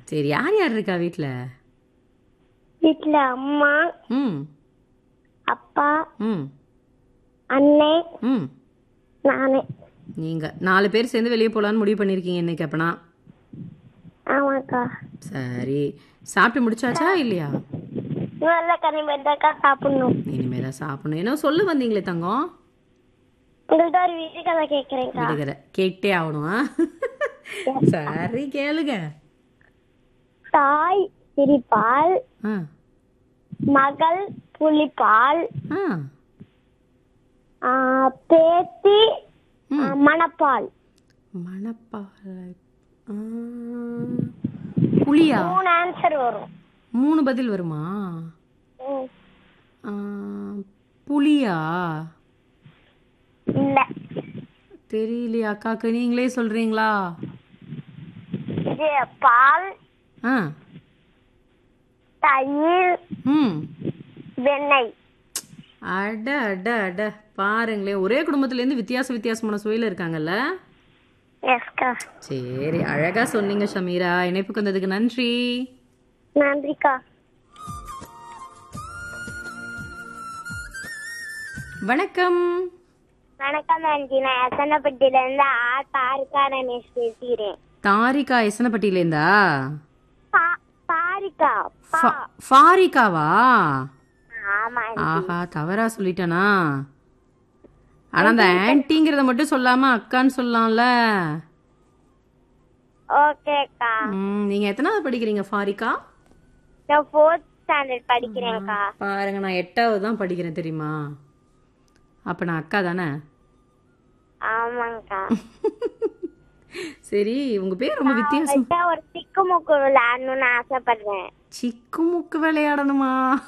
சரி யார் யார் இருக்கா வீட்டில் வீட்டுல அம்மா ம் அப்பா ம் அண்ணே ம் நானு நீங்கள் நாலு பேர் சேர்ந்து வெளியே போகலான்னு முடிவு பண்ணியிருக்கீங்க இன்னைக்கு அப்பனா ஆமாக்கா சரி சாப்பிட்டு முடிச்சாச்சா இல்லையா நல்ல கனிமேட்டாக்கா சாப்பிடணும் இனிமே தான் சாப்பிடணும் என்ன சொல்ல வந்தீங்களே தங்கம் உங்கள்ட்ட ஒரு வீட்டு கதை கேட்குறேன்க்கா விடுகிற கேட்டே ஆகணும் ஆ? சரி கேளுங்க தாய் சிரிப்பால் ஆ மகள் புலிப்பால் ஆ ஆ, பேத்தி ம். ஆ, மணப்பால் மணப்பாறை ஆ, புளியா மூணு ஆன்சர் வரும் மூணு பதில் வருமா ம். ஆ, புளியா இல்ல தெரியலையே அக்காக்கு நீங்களே சொல்றீங்களா இது பால் ஆ தயிர் ம் வெண்ணெய் அட அட அட பாருங்களேன் ஒரே குடும்பத்துலேருந்து வித்தியாச வித்தியாசமான சுவையில் இருக்காங்கல்ல எஸ்கா சரி அழகா சொன்னீங்க ஷமீரா இணைப்புக்கு வந்ததுக்கு நன்றி நன்றிக்கா வணக்கம் வணக்கம் ஆண்டி நான் எசனப்பட்டியில இருந்து ஆ தாரிகா ரமேஷ் பேசுகிறேன் தாரிகா எசனப்பட்டியிலேருந்தா பா- தாரிகா பா ஃபா- ஃபாரிகாவா ஆமா ஆஹா தவறா சொல்லிட்டேனா ஆனா அந்த ஆன்ட்டிங்கிறத மட்டும் சொல்லாம அக்கான்னு சொல்லலாம்ல ஓகேக்கா ம், நீங்க எத்தனாவது படிக்கிறீங்க ஃபாரிகா நான் ஃபோர்த் ஸ்டாண்டர்ட் படிக்கிறேன்க்கா பாருங்க நான் எட்டாவது தான் படிக்கிறேன் தெரியுமா அப்ப நான் அக்கா தானே ஆமாங்கக்கா சரி உங்க பேர் ரொம்ப வித்தியாசம் அவள்கிட்ட ஒரு திக்கு முக்கு விளையாடணும்னு ஆசைப்படுறேன் சிக்கு முக்கு விளையாடணுமா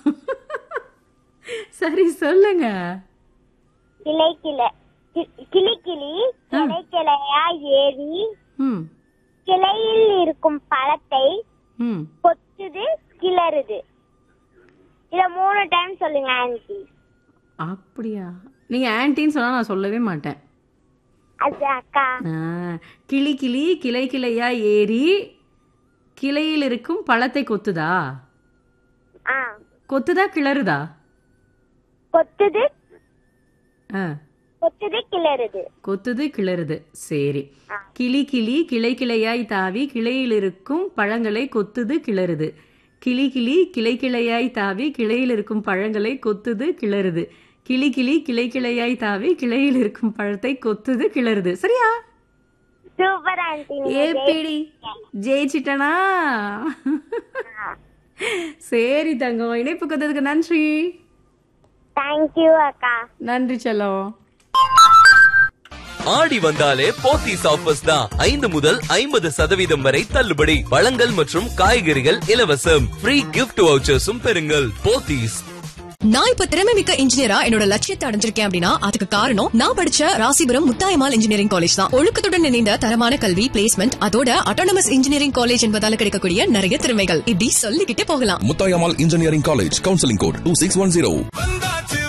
சரி சொல்லுங்க கிளை கிளை கி- கிளி கிளி கிளை கிளையா ஏறி ம் கிளையில் இருக்கும் பழத்தை ம் கொத்துது கிளறுது இத மூணு டைம் சொல்லுங்க ஆன்டி அப்படியா நீங்க ஆன்ட்டின்னு சொன்னா நான் சொல்லவே மாட்டேன் அது அக்கா ஆ, கிளி கிளி கிளை கிளையா ஏறி கிளையில் இருக்கும் பழத்தை கொத்துதா ஆ கொத்துதா கிளறுதா கொத்துது ஆ கொத்துது கிளறுது கொத்துது கிளறுது சரி கிளி கிளி கிளை கிளையாய் தாவி கிளையில் இருக்கும் பழங்களை கொத்துது கிளறுது கிளி கிளி கிளை கிளையாய் தாவி கிளையில் இருக்கும் பழங்களை கொத்துது கிளறுது கிளி கிளி கிளை கிளையாய் தாவி கிளையில் இருக்கும் பழத்தை கொத்துது கிளறுது சரியா சூப்பர் ஆன்டி ஏப்பிடி ஜெயிச்சிட்டனா சரி தங்கம் இணைப்புக்கு வந்ததுக்கு நன்றி தேங்க்யூ அக்கா நன்றி செல்லம் ஆடி வந்தாலே போத்தீஸ் ஆஃபர்ஸ் தான் ஐந்து முதல் ஐம்பது சதவீதம் வரை தள்ளுபடி பழங்கள் மற்றும் காய்கறிகள் இலவசம் ஃப்ரீ கிஃப்ட் வவுச்சர்ஸும் பெறுங்கள் போத்தீஸ் நான் இப்ப திறமை மிக்க இன்ஜினியரா என்னோட லட்சியத்தை அடைஞ்சிருக்கேன் அப்படின்னா அதுக்கு காரணம் நான் படிச்ச ராசிபுரம் முத்தாயமால் இன்ஜினியரிங் காலேஜ் தான் ஒழுக்கத்துடன் இணைந்த தரமான கல்வி பிளேஸ்மெண்ட் அதோட அட்டானமஸ் இன்ஜினியரிங் காலேஜ் என்பதால கிடைக்கக்கூடிய நிறைய திறமைகள் இப்படி சொல்லிக்கிட்டே போகலாம் Mutayamal Engineering College, Counseling Code 2610.